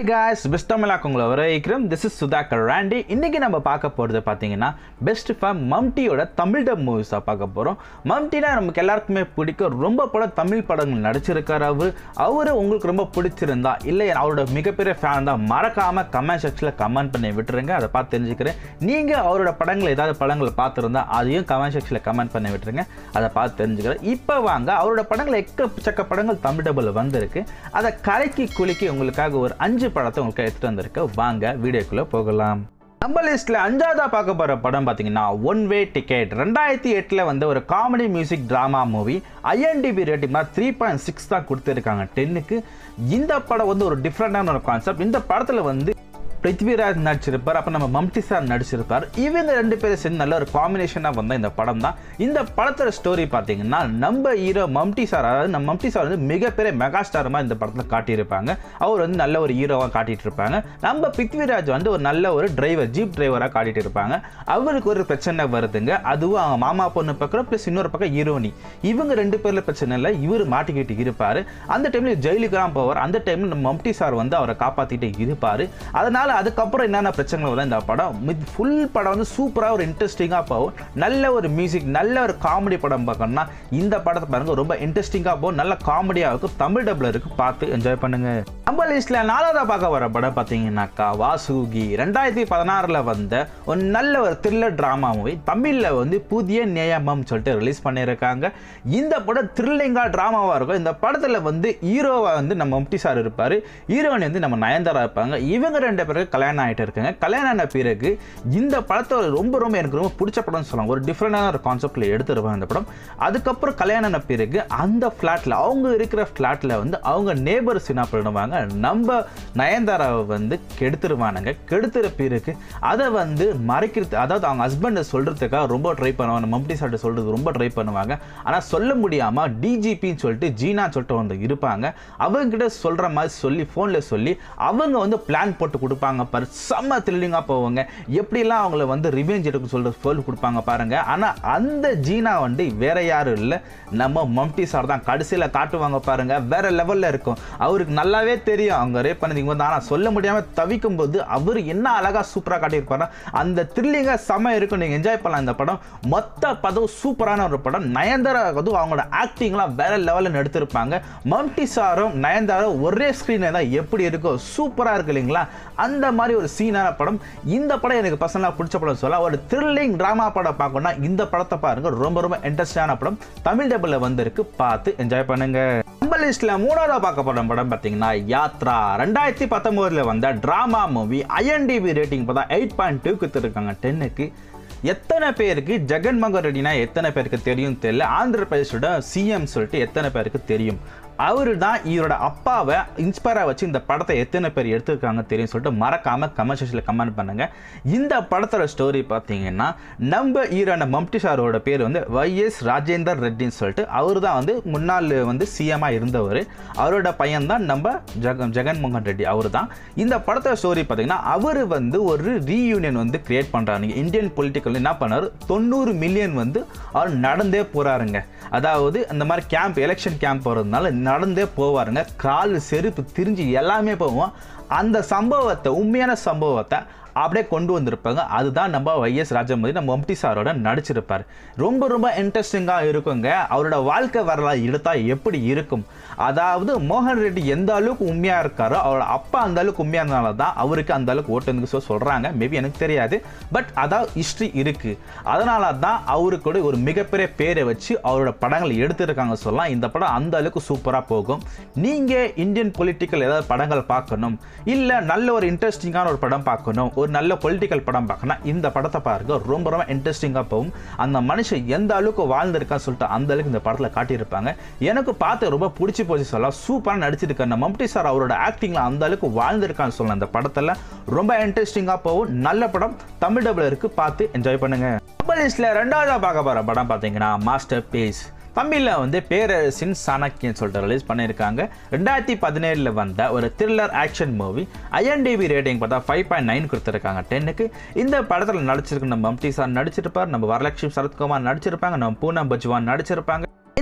guys best தமிழாக்கு உங்களை வரவேற்கிறோம் this is Sudhakar ராண்டி இன்னைக்கு நம்ம பார்க்க போகிறது பார்த்தீங்கன்னா பெஸ்ட் ஃபார் மம்டியோட தமிழ் டப் மூவிஸாக பார்க்க போகிறோம் மம்டினா நமக்கு எல்லாருக்குமே பிடிக்கும் ரொம்ப படம் தமிழ் படங்கள் நடிச்சிருக்காரு அவர் அவர் உங்களுக்கு ரொம்ப பிடிச்சிருந்தா இல்லை அவரோட மிகப்பெரிய ஃபேன் தான் மறக்காமல் கமெண்ட் செக்ஷனில் கமெண்ட் பண்ணி விட்டுருங்க அதை பார்த்து தெரிஞ்சுக்கிறேன் நீங்கள் அவரோட படங்கள் ஏதாவது படங்கள் பார்த்துருந்தா அதையும் கமெண்ட் செக்ஷனில் கமெண்ட் பண்ணி விட்டுருங்க அதை பார்த்து தெரிஞ்சுக்கிறேன் இப்போ வாங்க அவரோட படங்கள் எக்கச்சக்க படங்கள் தமிழ் டபுள் வந்திருக்கு அதை கரைக்கி குலுக்கி உங்களுக்காக ஒரு அஞ்சு படத்தை உங்களுக்கு எடுத்துட்டு வந்திருக்கு வாங்க வீடியோக்குள்ள போகலாம் நம்ம லிஸ்ட்ல அஞ்சாவதா பார்க்க போற படம் பார்த்தீங்கன்னா ஒன் வே டிக்கெட் ரெண்டாயிரத்தி எட்டில் வந்து ஒரு comedy music drama movie IMDb rating three point six தான் கொடுத்துருக்காங்க டென்னுக்கு இந்த படம் வந்து ஒரு டிஃப்ரெண்டான ஒரு கான்செப்ட் இந்த படத்தில் வந்து பிருத்விராஜ் நடிச்சிருப்பார் அப்போ நம்ம மம்டி சார் நடிச்சிருப்பார் இவங்க ரெண்டு பேரும் சேர்ந்து நல்ல ஒரு காம்பினேஷனாக வந்த இந்த படம் தான் இந்த படத்தோட ஸ்டோரி பார்த்தீங்கன்னா நம்ம ஹீரோ மம்டி சார் அதாவது நம்ம மம்டி சார் வந்து மிகப்பெரிய மெகா ஸ்டாரமாக இந்த படத்தில் காட்டியிருப்பாங்க அவர் வந்து நல்ல ஒரு ஹீரோவாக காட்டிட்டு இருப்பாங்க நம்ம பிருத்விராஜ் வந்து ஒரு நல்ல ஒரு டிரைவர் ஜீப் டிரைவராக காட்டிட்டு இருப்பாங்க அவருக்கு ஒரு பிரச்சனை வருதுங்க அதுவும் அவங்க மாமா பொண்ணு பக்கம் ப்ளஸ் இன்னொரு பக்கம் ஹீரோனி இவங்க ரெண்டு பேர்ல பிரச்சனை இல்லை இவர் மாட்டிக்கிட்டு இருப்பார் அந்த டைமில் ஜெயிலுக்குலாம் போவார் அந்த டைமில் நம்ம மம்டி சார் வந்து அவரை காப்பாற்றிட்டு இருப்பார் அதனால அதுக்கப்புறம் என்னென்ன பிரச்சனைகள் வரும் இந்த படம் ஃபுல் படம் வந்து சூப்பராக ஒரு இன்ட்ரெஸ்டிங்காக போகும் நல்ல ஒரு மியூசிக் நல்ல ஒரு காமெடி படம் பார்க்கணும்னா இந்த படத்தை பாருங்க ரொம்ப இன்ட்ரெஸ்டிங்காக போகும் நல்ல காமெடியாக இருக்கும் தமிழ் டபுள் இருக்கு பார்த்து என்ஜாய் பண்ணுங்க நம்ம லிஸ்ட்ல நாலாவதா பார்க்க வர படம் பார்த்தீங்கன்னாக்கா வாசுகி ரெண்டாயிரத்தி பதினாறில் வந்த ஒரு நல்ல ஒரு த்ரில்லர் ட்ராமா மூவி தமிழில் வந்து புதிய நியமம் சொல்லிட்டு ரிலீஸ் பண்ணியிருக்காங்க இந்த படம் த்ரில்லிங்காக ட்ராமாவாக இருக்கும் இந்த படத்தில் வந்து ஹீரோவா வந்து நம்ம முப்டி சார் இருப்பார் ஹீரோயின் வந்து நம்ம நயன்தாரா இருப்பாங்க இவங்க ரெண்டு பேருக்கு கல்யாணம் ஆகிட்டு இருக்காங்க கல்யாணம் ஆன பிறகு இந்த படத்தை ரொம்ப ரொம்ப எனக்கு ரொம்ப பிடிச்ச படம்னு சொல்லலாம் ஒரு டிஃப்ரெண்டான ஒரு கான்செப்டில் எடுத்துருவாங்க இந்த படம் அதுக்கப்புறம் கல்யாணம் ஆன பிறகு அந்த ஃப்ளாட்டில் அவங்க இருக்கிற ஃப்ளாட்டில் வந்து அவங்க நேபர்ஸ் என்ன பண்ணுவாங்க நம்ம நயன்தாராவை வந்து கெடுத்துருவானுங்க கெடுத்துற பிறகு அதை வந்து மறைக்கிறது அதாவது அவங்க ஹஸ்பண்டை சொல்கிறதுக்காக ரொம்ப ட்ரை பண்ணுவாங்க மம்டி சார்ட்ட சொல்கிறது ரொம்ப ட்ரை பண்ணுவாங்க ஆனால் சொல்ல முடியாமல் டிஜிபின்னு சொல்லிட்டு ஜீனான்னு சொல்லிட்டு வந்து இருப்பாங்க அவங்ககிட்ட சொல்கிற மாதிரி சொல்லி ஃபோனில் சொல்லி அவங்க வந்து பிளான் போட்டு கொடுப்பாங்க பாரு செம்ம த்ரில்லிங்காக போவாங்க எப்படிலாம் அவங்கள வந்து ரிவெஞ்ச் எடுக்க சொல்கிற சொல்லி கொடுப்பாங்க பாருங்க ஆனால் அந்த ஜீனா வந்து வேற யாரும் இல்லை நம்ம மம்டி சார் தான் கடைசியில் காட்டுவாங்க பாருங்க வேற லெவலில் இருக்கும் அவருக்கு நல்லாவே தெரியும் அவங்க ரேப் பண்ணதுக்கு வந்து ஆனால் சொல்ல முடியாமல் தவிக்கும் போது அவர் என்ன அழகாக சூப்பராக காட்டியிருப்பாரு அந்த த்ரில்லிங்காக செம்ம இருக்கும் நீங்கள் என்ஜாய் பண்ணலாம் இந்த படம் மொத்த பதம் சூப்பரான ஒரு படம் நயன்தாரா அதுவும் அவங்களோட ஆக்டிங்லாம் வேற லெவலில் எடுத்திருப்பாங்க மம்டி சாரும் நயன்தாரா ஒரே ஸ்க்ரீனில் தான் எப்படி இருக்கும் சூப்பராக இருக்கு இல்லைங்களா அந்த மாதிரி ஒரு சீனான படம் இந்த படம் எனக்கு பர்சனலாக பிடிச்ச படம் சொல்ல ஒரு த்ரில்லிங் ட்ராமா படம் பார்க்கணும்னா இந்த படத்தை பாருங்க ரொம்ப ரொம்ப இன்ட்ரெஸ்டான படம் தமிழ் டபுளில் வந்திருக்கு பார்த்து என்ஜாய் பண்ணுங்க நம்ம லிஸ்ட்ல மூணாவது பார்க்க போற படம் பார்த்தீங்கன்னா யாத்ரா ரெண்டாயிரத்தி பத்தொன்பதுல வந்த டிராமா மூவி ஐஎன்டிபி ரேட்டிங் பார்த்தா எயிட் பாயிண்ட் டூ கொடுத்துருக்காங்க டென்னுக்கு எத்தனை பேருக்கு ஜெகன் மோகன் ரெட்டினா எத்தனை பேருக்கு தெரியும் தெரியல ஆந்திர பிரதேஷோட சிஎம் சொல்லிட்டு எத்தனை பேருக்கு தெரியும் அவரு தான் இவரோட அப்பாவை இன்ஸ்பயராக வச்சு இந்த படத்தை எத்தனை பேர் எடுத்திருக்காங்க தெரியும் சொல்லிட்டு மறக்காம கமெண்ட் செக்ஷனில் கமெண்ட் பண்ணுங்க இந்த படத்தோட ஸ்டோரி பார்த்தீங்கன்னா நம்ம ஹீரோன மம்டி சாரோட பேர் வந்து வைஎஸ் ராஜேந்தர் ரெட்டின்னு சொல்லிட்டு அவர் தான் வந்து முன்னாள் வந்து சிஎம்மாக இருந்தவர் அவரோட பையன் தான் நம்ம ஜெகன் ஜெகன்மோகன் ரெட்டி அவர் தான் இந்த படத்தோட ஸ்டோரி பார்த்தீங்கன்னா அவர் வந்து ஒரு ரீயூனியன் வந்து கிரியேட் பண்ணுறாங்க இந்தியன் பொலிட்டிக்கல் என்ன பண்ணாரு தொண்ணூறு மில்லியன் வந்து அவர் நடந்தே போகிறாருங்க அதாவது அந்த மாதிரி கேம்ப் எலெக்ஷன் கேம்ப் போகிறதுனால நடந்தே போவாருங்க கால் செருப்பு திரிஞ்சு எல்லாமே போவோம் அந்த சம்பவத்தை உண்மையான சம்பவத்தை அப்படியே கொண்டு வந்திருப்பாங்க அதுதான் நம்ம வைஎஸ் ராஜமதி நம்ம மம்டி சாரோட நடிச்சிருப்பார் ரொம்ப ரொம்ப இன்ட்ரெஸ்டிங்காக இருக்குங்க அவரோட வாழ்க்கை வரலாறு எடுத்தா எப்படி இருக்கும் அதாவது மோகன் ரெட்டி எந்த அளவுக்கு உண்மையாக இருக்காரோ அவரோட அப்பா அந்த அளவுக்கு உண்மையாக இருந்தனால தான் அவருக்கு அந்த அளவுக்கு ஓட்டுன்னு சொல்லி சொல்கிறாங்க மேபி எனக்கு தெரியாது பட் அதான் ஹிஸ்ட்ரி இருக்குது அதனால தான் அவருக்கு கூட ஒரு மிகப்பெரிய பேரை வச்சு அவரோட படங்கள் எடுத்திருக்காங்க சொல்லலாம் இந்த படம் அந்த அளவுக்கு சூப்பராக போகும் நீங்கள் இந்தியன் பொலிட்டிக்கல் ஏதாவது படங்கள் பார்க்கணும் இல்லை நல்ல ஒரு இன்ட்ரெஸ்டிங்கான ஒரு படம் பார்க்கணும் ஒரு நல்ல பொலிட்டிக்கல் படம் பார்க்கணும் இந்த படத்தை பாருங்க ரொம்ப ரொம்ப இன்ட்ரெஸ்டிங்காக போகும் அந்த மனுஷன் எந்த அளவுக்கு வாழ்ந்திருக்கான்னு சொல்லிட்டு அந்த அளவுக்கு இந்த படத்தில் காட்டியிருப்பாங்க எனக்கு பார்த்து ரொம்ப பிடிச்சி போச்சு சொல்லலாம் சூப்பராக நடிச்சிருக்காரு நம்ம மம்டி சார் அவரோட ஆக்டிங்கில் அந்த அளவுக்கு வாழ்ந்திருக்கான்னு சொல்லலாம் அந்த படத்தில் ரொம்ப இன்ட்ரெஸ்டிங்காக போகும் நல்ல படம் தமிழ் டபுள் இருக்கு பார்த்து என்ஜாய் பண்ணுங்க லிஸ்ட்ல ரெண்டாவதாக பார்க்க போகிற படம் பார்த்தீங்கன்னா மாஸ்டர் பீஸ் தமிழில் வந்து பேரரசின் சாணக்கியன் சொல்லிட்டு ரிலீஸ் பண்ணியிருக்காங்க ரெண்டாயிரத்தி பதினேழில் வந்த ஒரு thriller action movie IMDb rating பார்த்தா ஃபைவ் பாயிண்ட் நைன் கொடுத்துருக்காங்க டென்னுக்கு இந்த படத்தில் நடிச்சிருக்கு நம்ம மம்டி சார் நடிச்சிருப்பார் நம்ம வரலட்சுமி சரத்குமார் நடிச்சிருப்பாங்க நம்ம பூனம் பஜ்வான் நடிச்சிருப்பாங்க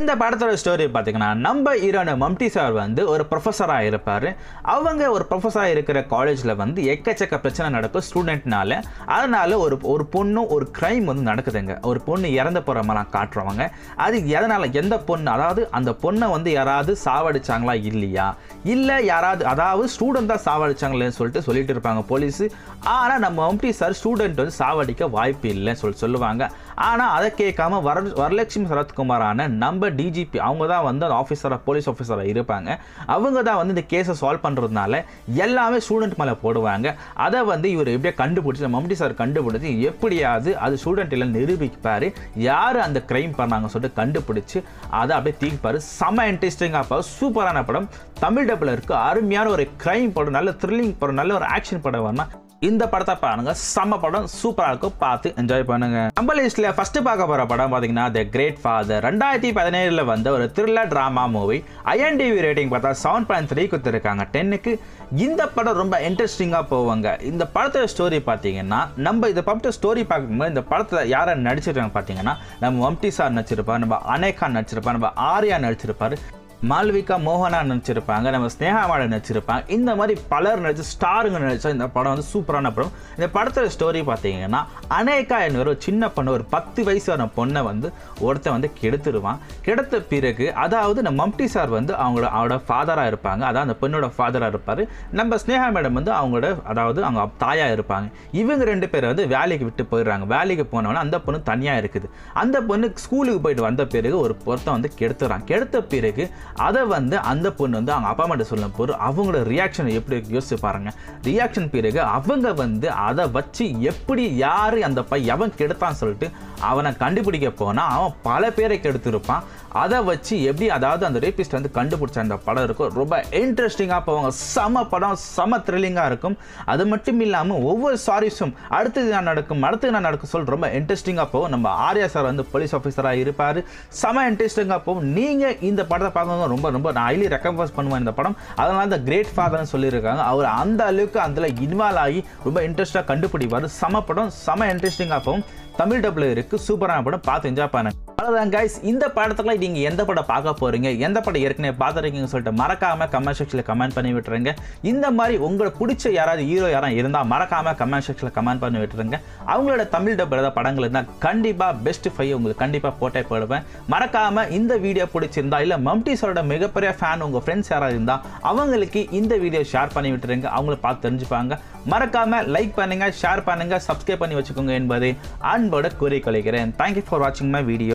இந்த படத்தோட ஸ்டோரி பார்த்தீங்கன்னா நம்ம ஹீரோன மம்டி சார் வந்து ஒரு ப்ரொஃபஸராக இருப்பார் அவங்க ஒரு ப்ரொஃபஸராக இருக்கிற காலேஜில் வந்து எக்கச்சக்க பிரச்சனை நடக்கும் ஸ்டூடெண்ட்னால அதனால ஒரு ஒரு பொண்ணும் ஒரு க்ரைம் வந்து நடக்குதுங்க ஒரு பொண்ணு இறந்து போகிற மாதிரிலாம் காட்டுறவங்க அது எதனால் எந்த பொண்ணு அதாவது அந்த பொண்ணை வந்து யாராவது சாவடிச்சாங்களா இல்லையா இல்லை யாராவது அதாவது ஸ்டூடெண்ட் தான் சாவடிச்சாங்களேன்னு சொல்லிட்டு சொல்லிட்டு இருப்பாங்க போலீஸு ஆனால் நம்ம மம்டி சார் ஸ்டூடெண்ட் வந்து சாவடிக்க வாய்ப்பு இல்லைன்னு சொல்லி சொல்லுவாங்க ஆனால் அதை கேட்காம வர வரலட்சுமி சரத்குமாரான நம்ம டிஜிபி அவங்க தான் வந்து அந்த ஆஃபீஸராக போலீஸ் ஆஃபீஸராக இருப்பாங்க அவங்க தான் வந்து இந்த கேஸை சால்வ் பண்ணுறதுனால எல்லாமே ஸ்டூடெண்ட் மேலே போடுவாங்க அதை வந்து இவர் எப்படியே கண்டுபிடிச்சி நம்ம மம்டி சார் கண்டுபிடிச்சி எப்படியாவது அது ஸ்டூடெண்ட் இல்லை நிரூபிப்பார் யார் அந்த க்ரைம் பண்ணாங்க சொல்லிட்டு கண்டுபிடிச்சி அதை அப்படியே தீர்ப்பார் செம்ம இன்ட்ரெஸ்டிங்காக பார்ப்போம் சூப்பரான படம் தமிழ் டப்பில் இருக்குது அருமையான ஒரு க்ரைம் படம் நல்ல த்ரில்லிங் படம் நல்ல ஒரு ஆக்ஷன் படம் வரணும் இந்த படத்தை பாருங்க செம்ம படம் சூப்பராக இருக்கும் பார்த்து என்ஜாய் பண்ணுங்க நம்ம லிஸ்ட்ல ஃபர்ஸ்ட் பார்க்க போற படம் பார்த்தீங்கன்னா த கிரேட் ஃபாதர் ரெண்டாயிரத்தி பதினேழுல வந்த ஒரு thriller drama movie IMDb rating பார்த்தா செவன் பாயிண்ட் த்ரீ கொடுத்துருக்காங்க டென்னுக்கு இந்த படம் ரொம்ப இன்ட்ரெஸ்டிங்காக போவாங்க இந்த படத்தோட ஸ்டோரி பார்த்தீங்கன்னா நம்ம இந்த படத்தோட ஸ்டோரி பார்க்கும்போது இந்த படத்தில் யாரை நடிச்சிருக்காங்க பார்த்தீங்கன்னா நம்ம மம்டி சார் நடிச்சிருப்பார் நம்ம அனேகான் நடிச்சிருப்பார் நம்ம ஆர்யா நடிச்சிருப்பாரு மால்விகா மோகனா நடிச்சிருப்பாங்க நம்ம ஸ்னேகாவாட நடிச்சிருப்பாங்க இந்த மாதிரி பலர் நடிச்சு ஸ்டாருங்க நடிச்சா இந்த படம் வந்து சூப்பரான படம் இந்த படத்தோட ஸ்டோரி பார்த்தீங்கன்னா அனேகா என்கிற ஒரு சின்ன பொண்ணு ஒரு பத்து வயசான பொண்ணை வந்து ஒருத்தன் வந்து கெடுத்துருவான் கெடுத்த பிறகு அதாவது நம்ம மம்டி சார் வந்து அவங்களோட அவரோட ஃபாதராக இருப்பாங்க அதாவது அந்த பொண்ணோட ஃபாதராக இருப்பார் நம்ம ஸ்னேகா மேடம் வந்து அவங்களோட அதாவது அவங்க தாயாக இருப்பாங்க இவங்க ரெண்டு பேரை வந்து வேலைக்கு விட்டு போயிடுறாங்க வேலைக்கு போனவொடனே அந்த பொண்ணு தனியாக இருக்குது அந்த பொண்ணு ஸ்கூலுக்கு போயிட்டு வந்த பிறகு ஒரு பொருத்தம் வந்து கெடுத்துறான் கெடுத்த பிறகு அதை வந்து அந்த பொண்ணு வந்து அவங்க அப்பா அம்மாட்ட சொல்லும் போது அவங்களோட ரியாக்ஷன் எப்படி இருக்கு யோசிச்சு பாருங்க ரியாக்ஷன் பிறகு அவங்க வந்து அதை வச்சு எப்படி யார் அந்த பை எவன் கெடுத்தான்னு சொல்லிட்டு அவனை கண்டுபிடிக்க போனால் அவன் பல பேரை கெடுத்திருப்பான் அதை வச்சு எப்படி அதாவது அந்த ரேபிஸ்ட் வந்து கண்டுபிடிச்ச அந்த படம் இருக்கும் ரொம்ப இன்ட்ரெஸ்டிங்காக போவாங்க செம படம் செம த்ரில்லிங்காக இருக்கும் அது மட்டும் இல்லாமல் ஒவ்வொரு சாரிஸும் அடுத்தது நான் நடக்கும் அடுத்தது நான் நடக்கும் சொல்லி ரொம்ப இன்ட்ரெஸ்டிங்காக போகும் நம்ம ஆர்யா சார் வந்து போலீஸ் ஆஃபீஸராக இருப்பார் செம இன்ட்ரெஸ்டிங்காக போகும் நீங்கள் இந்த படத்தை பார்க்கணும் ரொம்ப ரொம்ப நான் ஹைலி ரெக்கமெண்ட் பண்ணுவேன் இந்த படம் அதனால தான் கிரேட் ஃபாதர்னு சொல்லியிருக்காங்க அவர் அந்த அளவுக்கு அதில் இன்வால்வ் ஆகி ரொம்ப இன்ட்ரெஸ்ட்டாக கண்டுபிடிப்பார் செம படம் செம இன்ட்ரெஸ்டிங்காக போகும் தமிழ் டப்பில் இருக்குது சூப்பரான படம் பார்த்து என்ஜாய் பண்ணுங்க அவ்வளோதான் கைஸ் இந்த படத்துல நீங்கள் எந்த படம் பார்க்க போகிறீங்க எந்த படம் ஏற்கனவே பார்த்துருக்கீங்கன்னு சொல்லிட்டு மறக்காமல் கமெண்ட் செக்ஷனில் கமெண்ட் பண்ணி விட்டுருங்க இந்த மாதிரி உங்களுக்கு பிடிச்ச யாராவது ஹீரோ யாராவது இருந்தால் மறக்காமல் கமெண்ட் செக்ஷனில் கமெண்ட் பண்ணி விட்டுருங்க அவங்களோட தமிழ் டப் ஏதாவது படங்கள் இருந்தால் கண்டிப்பாக பெஸ்ட் ஃபைவ் உங்களுக்கு கண்டிப்பாக போட்டே போடுவேன் மறக்காமல் இந்த வீடியோ பிடிச்சிருந்தா இல்லை மம்டிஸோட மிகப்பெரிய ஃபேன் உங்கள் ஃப்ரெண்ட்ஸ் யாராவது இருந்தால் அவங்களுக்கு இந்த வீடியோ ஷேர் பண்ணி விட்டுருங்க அவங்கள பார்த்து தெரிஞ்சுப்பாங்க மறக்காம லைக் பண்ணுங்க ஷேர் பண்ணுங்க சப்ஸ்கிரைப் பண்ணி வச்சுக்கோங்க என்பதை அன்போட கூறிக்கொள்கிறேன் தேங்க்யூ ஃபார் வாட்சிங் மை வீடியோ